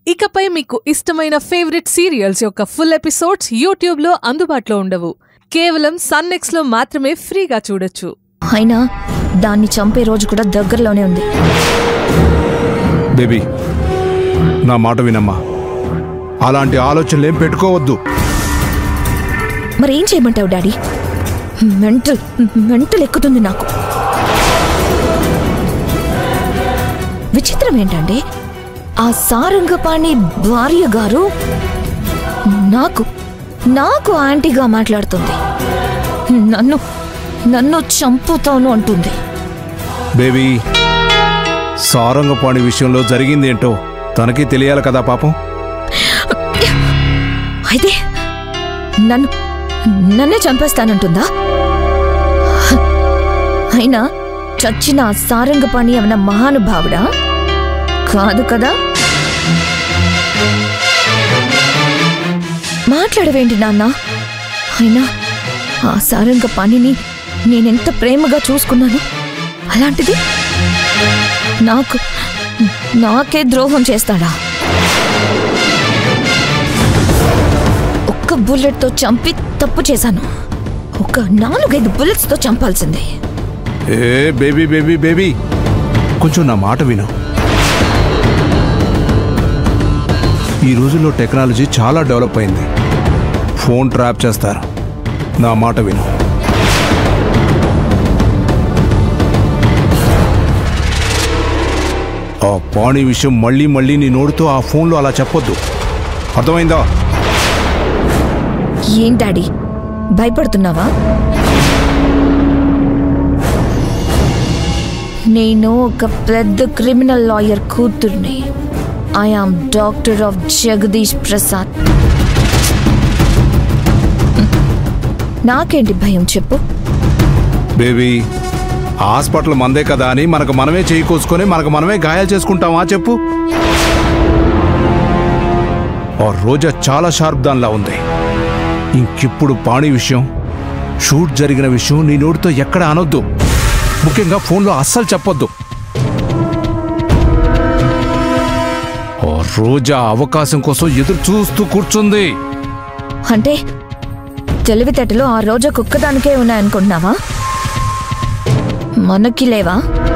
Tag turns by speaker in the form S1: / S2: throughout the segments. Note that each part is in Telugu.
S1: ఇకపై మీకు ఇష్టమైన ఫేవరెట్ సీరియల్స్ యొక్క ఫుల్ ఎపిసోడ్స్ యూట్యూబ్లో అందుబాటులో ఉండవు కేవలం సన్నెక్స్లో మాత్రమే ఫ్రీగా చూడొచ్చు
S2: అయినా దాన్ని చంపే రోజు కూడా దగ్గరలోనే ఉంది
S3: బేబీ నా మాట వినమ్మా అలాంటి ఆలోచనలు ఏం పెట్టుకోవద్దు
S2: మరి ఏం చేయమంటావు డాడీ మెంటల్ మెంటల్ ఎక్కుతుంది నాకు విచిత్రం ఏంటంటే ఆ సారంగపాణి భార్య గారు నాకు నాకు ఆంటీగా మాట్లాడుతుంది నన్ను నన్ను చంపుతాను అంటుంది
S3: బేబీ సారంగపాణి విషయంలో జరిగిందేంటో తనకి తెలియాలి కదా పాపం
S2: అయితే నన్ను నన్నే చంపేస్తానంటుందా అయినా చచ్చిన ఆ సారంగపాణి ఏమన్నా మహానుభావుడా కాదు కదా మాట్లాడవేంటి నాన్న అయినా ఆ సారంగ పనిని నేనెంత ప్రేమగా చూసుకున్నాను అలాంటిది నాకు నాకే ద్రోహం చేస్తాడా ఒక్క బుల్లెట్తో చంపి తప్పు చేశాను ఒక నాలుగైదు బుల్లెట్స్తో చంపాల్సిందే
S3: ఏ బేబీ బేబీ బేబీ కొంచెం నా మాట విను ఈ రోజుల్లో టెక్నాలజీ చాలా డెవలప్ అయింది ఫోన్ ట్రాప్ చేస్తారు నా మాట విను ఆ పాణి విషయం మళ్ళీ మళ్ళీ నీ నోటితో ఆ ఫోన్లో అలా చెప్పొద్దు అర్థమైందా
S2: ఏం డాడీ భయపడుతున్నావా నేను ఒక పెద్ద క్రిమినల్ లాయర్ కూతుర్ని I am daughter of Jagadish Prasad నాకేంటి భయం చెప్పు
S3: బేబీ హాస్పిటల్ మందే కదా అని మనకు మనమే చేయి కోసుకొని మనకు మనమే గాయాలు చేసుకుంటామా చెప్పు ఆ రోజా చాలా షార్ప్ దానిలా ఉంది ఇంకిప్పుడు పాణి విషయం షూట్ జరిగిన విషయం నీ నోటితో ఎక్కడ అనొద్దు ముఖ్యంగా ఫోన్లో అస్సలు చెప్పొద్దు ఆ రోజా అవకాశం కోసం ఎదురు చూస్తూ కూర్చుంది
S2: అంటే తెలివితేటలు ఆ రోజు కుక్కదానికే ఉన్నాయనుకుంటున్నావా మనకి లేవా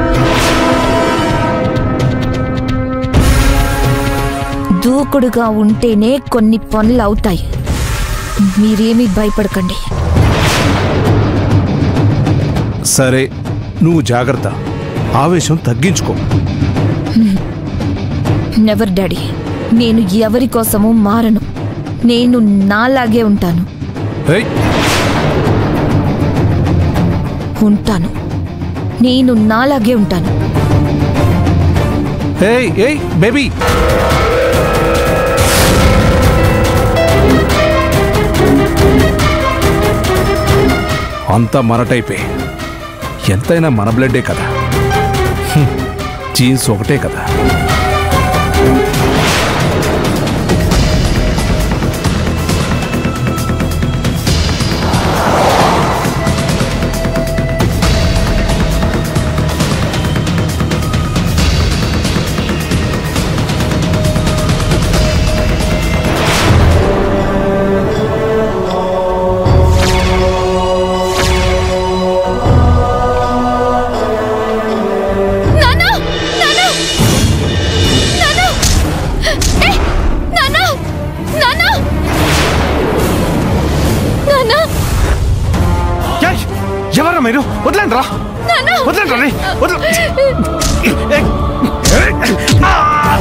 S2: దూకుడుగా ఉంటేనే కొన్ని పనులు అవుతాయి మీరేమీ భయపడకండి
S3: సరే నువ్వు జాగ్రత్త ఆవేశం తగ్గించుకో
S2: నెవర్ డాడీ నేను ఎవరి కోసమూ మారను నేను నాలాగే ఉంటాను
S3: ఏయ్
S2: ఉంటాను నేను నాలాగే ఉంటాను
S3: ఏయ్ ఏయ్ బేబీ అంతా మన టైపే ఎంతైనా మన బ్లడ్డే కదా హ్మ్, జీన్స్ ఒకటే కదా
S2: నాన్న నాన్న నాన్న ఏ నాన్న నాన్న నాన్న
S4: ఏయ్! ఎవరా మీరు వదలండి రా వదలండి రా రే. వదల ఏయ్! ఏయ్! ఆ!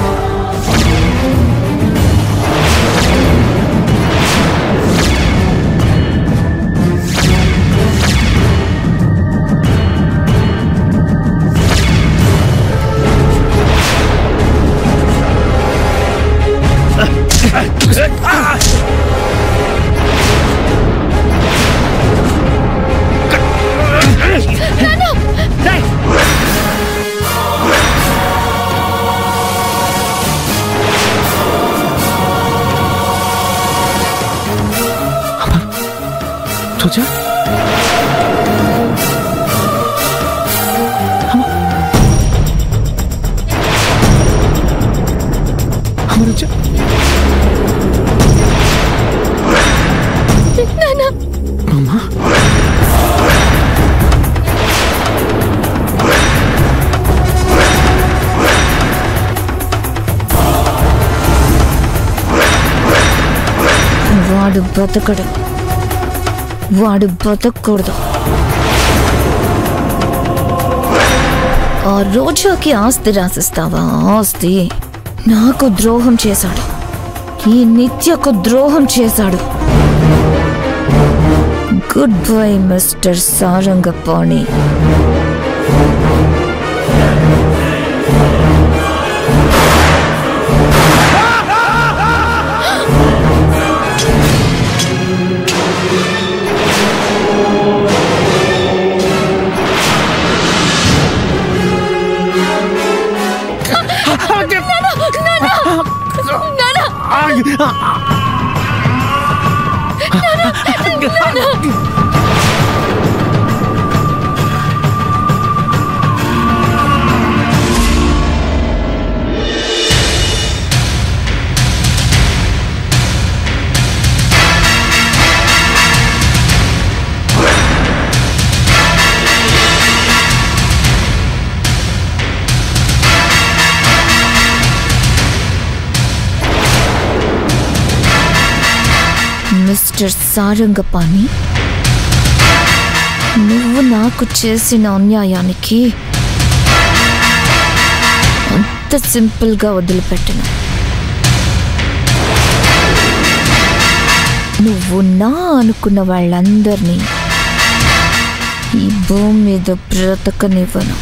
S4: ఏయ్! చూచా అమ్మ అమరుచ అమ్మా
S2: వాడు బతకడు వాడు బతకూడదు ఆ రోజాకి ఆస్తి రాసిస్తావా ఆస్తి నాకు ద్రోహం చేశాడు ఈ నిత్యకు ద్రోహం చేశాడు goodbye mister Sarangapani mister Sarangapani నువ్వు నాకు చేసిన అన్యాయానికి అంత సింపుల్గా వదిలిపెట్టను నువ్వు నా అనుకున్న వాళ్ళందరినీ ఈ భూమి మీద బ్రతకనివ్వను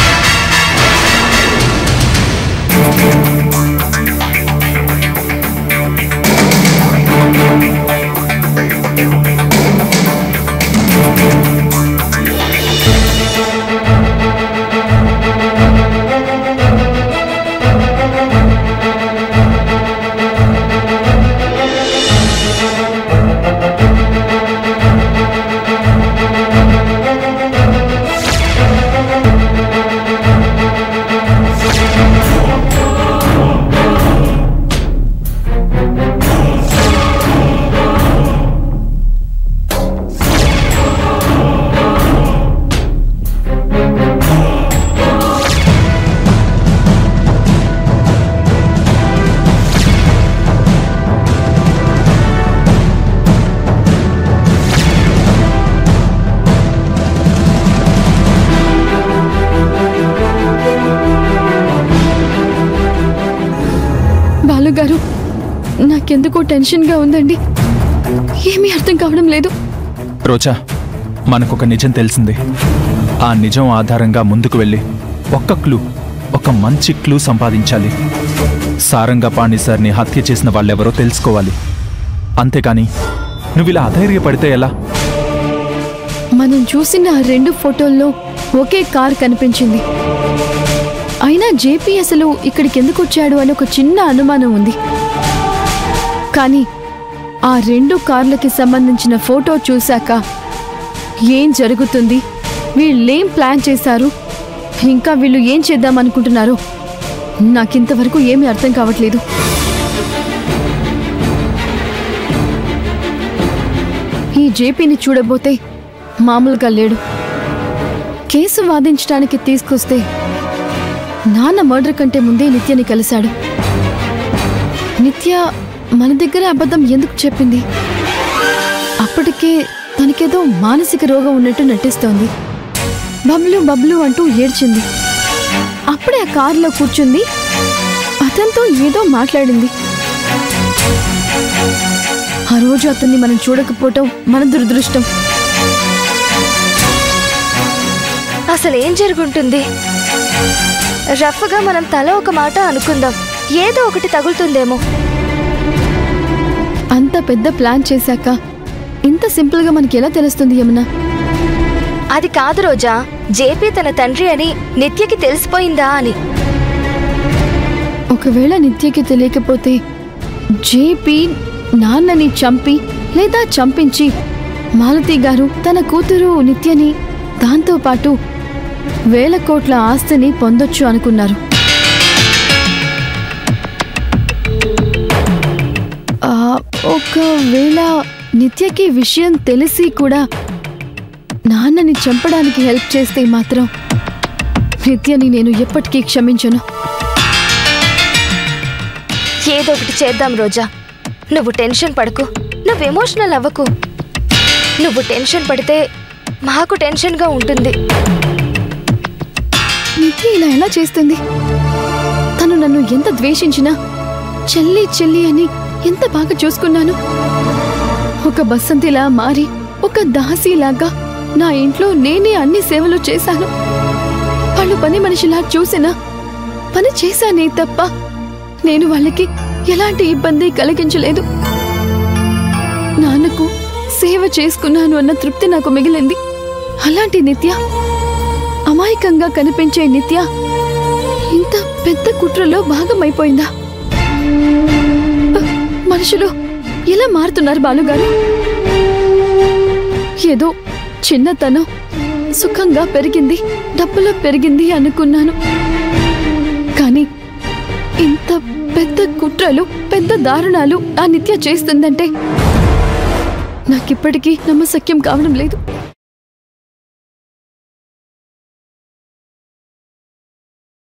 S5: బాలుగారు నాకెందుకో టెన్షన్గా ఉందండి ఏమీ అర్థం కావడం లేదు
S6: రోజా మనకొక నిజం తెలిసింది ఆ నిజం ఆధారంగా ముందుకు వెళ్ళి ఒక్క క్లూ ఒక మంచి క్లూ సంపాదించాలి సారంగపాణి సార్ని హత్య చేసిన వాళ్ళెవరో తెలుసుకోవాలి అంతేకాని నువ్వు ఇలా అధైర్యపడితే ఎలా
S5: మనం చూసిన ఆ రెండు ఫోటోల్లో ఒకే కార్ కనిపించింది అయినా జేపీ అసలు ఇక్కడికి ఎందుకు వచ్చాడు అని ఒక చిన్న అనుమానం ఉంది కానీ ఆ రెండు కార్లకి సంబంధించిన ఫోటో చూశాక ఏం జరుగుతుంది వీళ్ళేం ప్లాన్ చేశారు ఇంకా వీళ్ళు ఏం చేద్దాం అనుకుంటున్నారు నాకింతవరకు ఏమీ అర్థం కావట్లేదు ఈ జేపీని చూడబోతే మామూలుగా లేడు కేసు వాదించడానికి తీసుకొస్తే నాన్న మర్డర్ కంటే ముందే నిత్యని కలిశాడు నిత్య మన దగ్గర అబద్ధం ఎందుకు చెప్పింది అప్పటికే తనకేదో మానసిక రోగం ఉన్నట్టు నటిస్తోంది బబ్లు బబ్లు అంటూ ఏడ్చింది అప్పుడే ఆ కారులో కూర్చుంది అతనితో ఏదో మాట్లాడింది ఆ రోజు అతన్ని మనం చూడకపోవటం మన దురదృష్టం
S7: అసలు ఏం జరుగుంటుంది రఫ్గా మనం తల ఒక మాట అనుకుందాం ఏదో ఒకటి తగులుతుందేమో
S5: అంత పెద్ద ప్లాన్ చేశాక ఇంత సింపుల్గా మనకి ఎలా తెలుస్తుంది యమున
S7: అది కాదు రోజా జేపీ తన తండ్రి అని నిత్యకి తెలిసిపోయిందా అని
S5: ఒకవేళ నిత్యకి తెలియకపోతే జేపీ నాన్నని చంపి లేదా చంపించి మాలతి గారు తన కూతురు నిత్యని దాంతో పాటు వేల కోట్ల ఆస్తిని పొందొచ్చు అనుకున్నారు ఒకవేళ నిత్యకి విషయం తెలిసి కూడా నాన్నని చంపడానికి హెల్ప్ చేస్తే మాత్రం నిత్యని నేను ఎప్పటికీ క్షమించను
S7: ఏదో ఒకటి చేద్దాం రోజా నువ్వు టెన్షన్ పడకు నువ్వు ఎమోషనల్ అవ్వకు నువ్వు టెన్షన్ పడితే మాకు టెన్షన్గా ఉంటుంది
S5: నిత్య ఇలా ఎలా చేస్తుంది తను నన్ను ఎంత ద్వేషించినా చెల్లి చెల్లి అని ఎంత బాగా చూసుకున్నాను ఒక బసంతిలా మారి ఒక దాసీలాగా నా ఇంట్లో నేనే అన్ని సేవలు చేశాను వాళ్ళు పని మనిషిలా చూసినా పని చేశానే తప్ప నేను వాళ్ళకి ఎలాంటి ఇబ్బంది కలిగించలేదు నాన్నకు సేవ చేసుకున్నాను అన్న తృప్తి నాకు మిగిలింది అలాంటి నిత్య అమాయకంగా కనిపించే నిత్య ఇంత పెద్ద కుట్రలో భాగమైపోయిందా మనుషులు ఎలా మారుతున్నారు బాలుగారు ఏదో చిన్నతనం సుఖంగా పెరిగింది డబ్బులో పెరిగింది అనుకున్నాను కానీ ఇంత పెద్ద కుట్రలు పెద్ద దారుణాలు ఆ నిత్య చేస్తుందంటే నాకిప్పటికీ నమ్మశక్యం కావడం లేదు